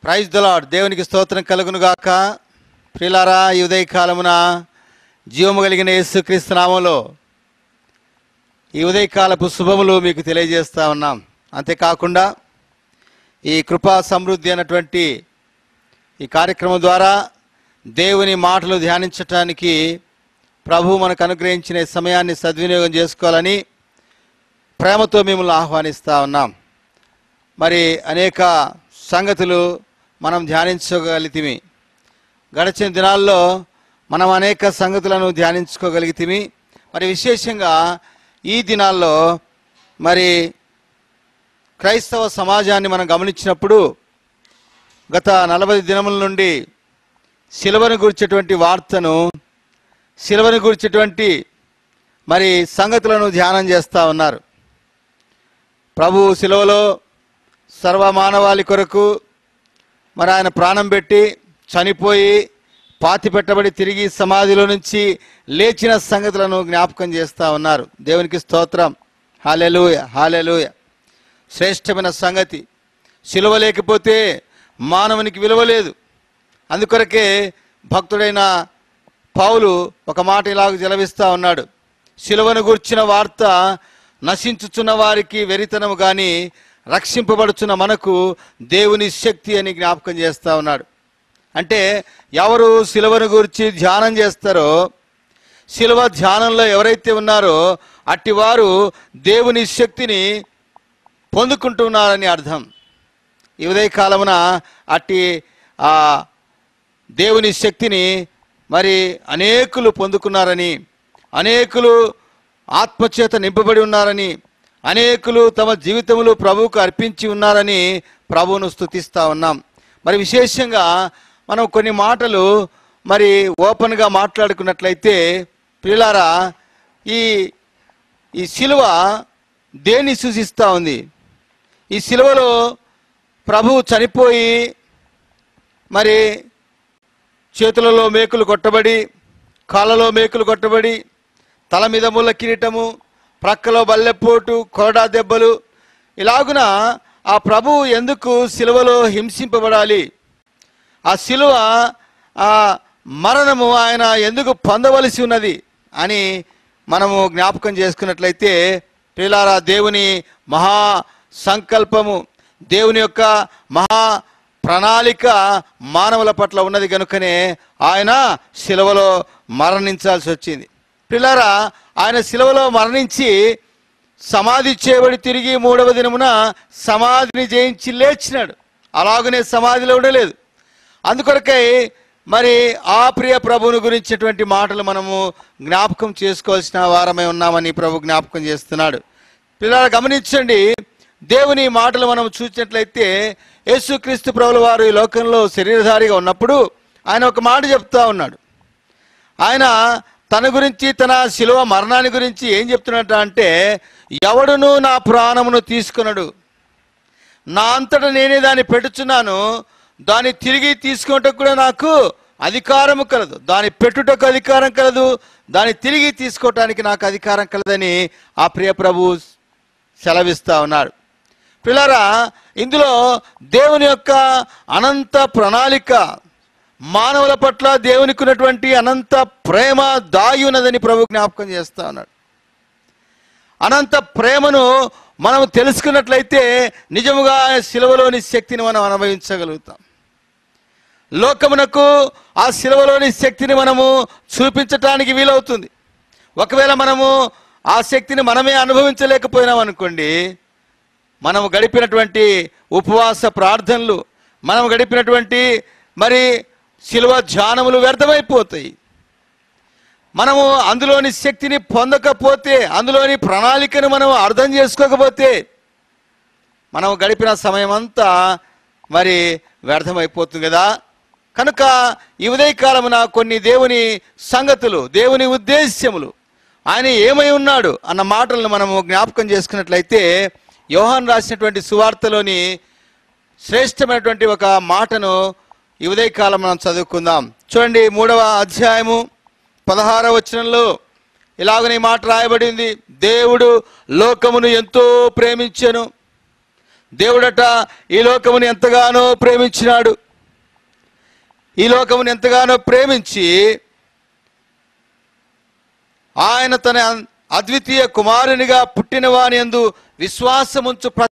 praise the Lord దేవునికి స్తోత్రం కలుగును గాక ప్రిలారా ఈ ఉదయకాలమున జీవము కలిగిన యేసుక్రీస్తు నామంలో ఈ ఉదయకాలపు శుభములు మీకు తెలియజేస్తా ఉన్నాం అంతేకాకుండా ఈ కృపా సమృద్ధి అన్నటువంటి ఈ కార్యక్రమం ద్వారా దేవుని మాటలు ధ్యానించటానికి ప్రభు మనకు అనుగ్రహించిన ఈ సమయాన్ని సద్వినియోగం చేసుకోవాలని ప్రేమతో మిమ్మల్ని ఆహ్వానిస్తా ఉన్నాం మరి అనేక సంగతులు మనం ధ్యానించగలిగితిమి గడిచిన దినాల్లో మనం అనేక సంగతులను ధ్యానించుకోగలిగితిమి మరి విశేషంగా ఈ దినాల్లో మరి క్రైస్తవ సమాజాన్ని మనం గమనించినప్పుడు గత నలభై దినముల నుండి శిలువను గురించేటువంటి వార్తను శిలువను గురించేటువంటి మరి సంగతులను ధ్యానం చేస్తూ ఉన్నారు ప్రభు శిలువలో సర్వమానవాళి కొరకు మరి ఆయన ప్రాణం పెట్టి చనిపోయి పాతి పెట్టబడి తిరిగి సమాధిలో నుంచి లేచిన సంగతులను జ్ఞాపకం చేస్తూ ఉన్నారు దేవునికి స్తోత్రం హాలెలూయ హాలెలూయ శ్రేష్టమైన సంగతి సిలువ లేకపోతే మానవునికి విలువ లేదు అందుకొరకే భక్తుడైన పౌలు ఒక మాట ఇలాగ జలవిస్తా ఉన్నాడు సిలువను గుర్చిన వార్త నశించుచున్న వారికి వెరితనము కానీ రక్షింపబడుచున్న మనకు దేవుని శక్తి అని జ్ఞాపకం చేస్తా ఉన్నాడు అంటే ఎవరు సిలువను గురించి ధ్యానం చేస్తారో సిలువ ధ్యానంలో ఎవరైతే ఉన్నారో అట్టివారు దేవుని శక్తిని పొందుకుంటున్నారని అర్థం ఈ ఉదయకాలమున అట్టి ఆ దేవుని శక్తిని మరి అనేకులు పొందుకున్నారని అనేకులు ఆత్మచేత నింపబడి ఉన్నారని అనేకులు తమ జీవితములు ప్రభువుకు అర్పించి ఉన్నారని ప్రభువును స్తుతిస్తా ఉన్నాం మరి విశేషంగా మనం కొన్ని మాటలు మరి ఓపెన్గా మాట్లాడుకున్నట్లయితే పిల్లారా ఈ ఈ శిలువ దేన్ని సూచిస్తూ ఉంది ఈ శిలువలో ప్రభువు చనిపోయి మరి చేతులలో మేకులు కొట్టబడి కాళ్ళలో మేకులు కొట్టబడి తల మీద ముళ్ళ కిరీటము ప్రక్కలో బల్లెపోటు కొరడా దెబ్బలు ఇలాగున ఆ ప్రభువు ఎందుకు సిలువలో హింసింపబడాలి ఆ సిలువ ఆ మరణము ఆయన ఎందుకు పొందవలసి ఉన్నది అని మనము జ్ఞాపకం చేసుకున్నట్లయితే ప్రిలారా దేవుని మహా సంకల్పము దేవుని యొక్క మహా ప్రణాళిక మానవుల పట్ల ఉన్నది కనుకనే ఆయన శిలువలో మరణించాల్సి వచ్చింది పిల్లరా ఆయన శిలువలో మరణించి సమాధి చేయబడి తిరిగి మూడవ దినమున సమాధిని జయించి లేచినాడు అలాగనే సమాధిలో ఉండలేదు అందుకొరకై మరి ఆ ప్రియ ప్రభువుని గురించినటువంటి మాటలు మనము జ్ఞాపకం చేసుకోవాల్సిన వారమై ఉన్నామని ప్రభు జ్ఞాపకం చేస్తున్నాడు పిల్లలు గమనించండి దేవుని మాటలు మనం చూసినట్లయితే యేసుక్రీస్తు ప్రభుల వారు ఈ లోకంలో శరీరధారిగా ఉన్నప్పుడు ఆయన ఒక మాట చెప్తా ఉన్నాడు ఆయన తన గురించి తన శిలువ మరణాన్ని గురించి ఏం చెప్తున్నట్ట అంటే ఎవడును నా ప్రాణమును తీసుకున్నాడు నా అంతటా నేనే దాన్ని పెట్టుచున్నాను దాన్ని తిరిగి తీసుకున్నటకు కూడా నాకు అధికారము కలదు దాన్ని పెట్టుటకు అధికారం కలదు దాన్ని తిరిగి తీసుకోవటానికి నాకు అధికారం కలదని ఆ ప్రియ ప్రభు సెలవిస్తా ఉన్నాడు పిల్లరా ఇందులో దేవుని యొక్క అనంత ప్రణాళిక మానవుల పట్ల దేవునికి ఉన్నటువంటి అనంత ప్రేమ దాగి ఉన్నదని ప్రభు జ్ఞాపకం చేస్తా ఉన్నాడు అనంత ప్రేమను మనం తెలుసుకున్నట్లయితే నిజముగా శిలువలోని శక్తిని మనం అనుభవించగలుగుతాం లోకమునకు ఆ శిలువలోని శక్తిని మనము చూపించటానికి వీలవుతుంది ఒకవేళ మనము ఆ శక్తిని మనమే అనుభవించలేకపోయినాం అనుకోండి మనము గడిపినటువంటి ఉపవాస ప్రార్థనలు మనం గడిపినటువంటి మరి శిలువ ధ్యానములు వ్యర్థమైపోతాయి మనము అందులోని శక్తిని పొందకపోతే అందులోని ప్రణాళికను మనం అర్థం చేసుకోకపోతే మనం గడిపిన సమయం అంతా మరి వ్యర్థమైపోతుంది కదా కనుక ఈ ఉదయకాలమున కొన్ని దేవుని సంగతులు దేవుని ఉద్దేశ్యములు ఆయన ఏమై ఉన్నాడు అన్న మాటలను మనము జ్ఞాపకం చేసుకున్నట్లయితే యోహాన్ రాసినటువంటి సువార్తలోని శ్రేష్టమైనటువంటి ఒక మాటను ఈ ఉదయకాలం మనం చదువుకుందాం చూడండి మూడవ అధ్యాయము పదహారవ వచనంలో ఇలాగనే ఈ మాట రాయబడింది దేవుడు లోకమును ఎంతో ప్రేమించెను దేవుడట ఈ లోకముని ఎంతగానో ప్రేమించినాడు ఈ లోకముని ఎంతగానో ప్రేమించి ఆయన తన అద్వితీయ కుమారునిగా పుట్టిన వాని యందు విశ్వాసముంచు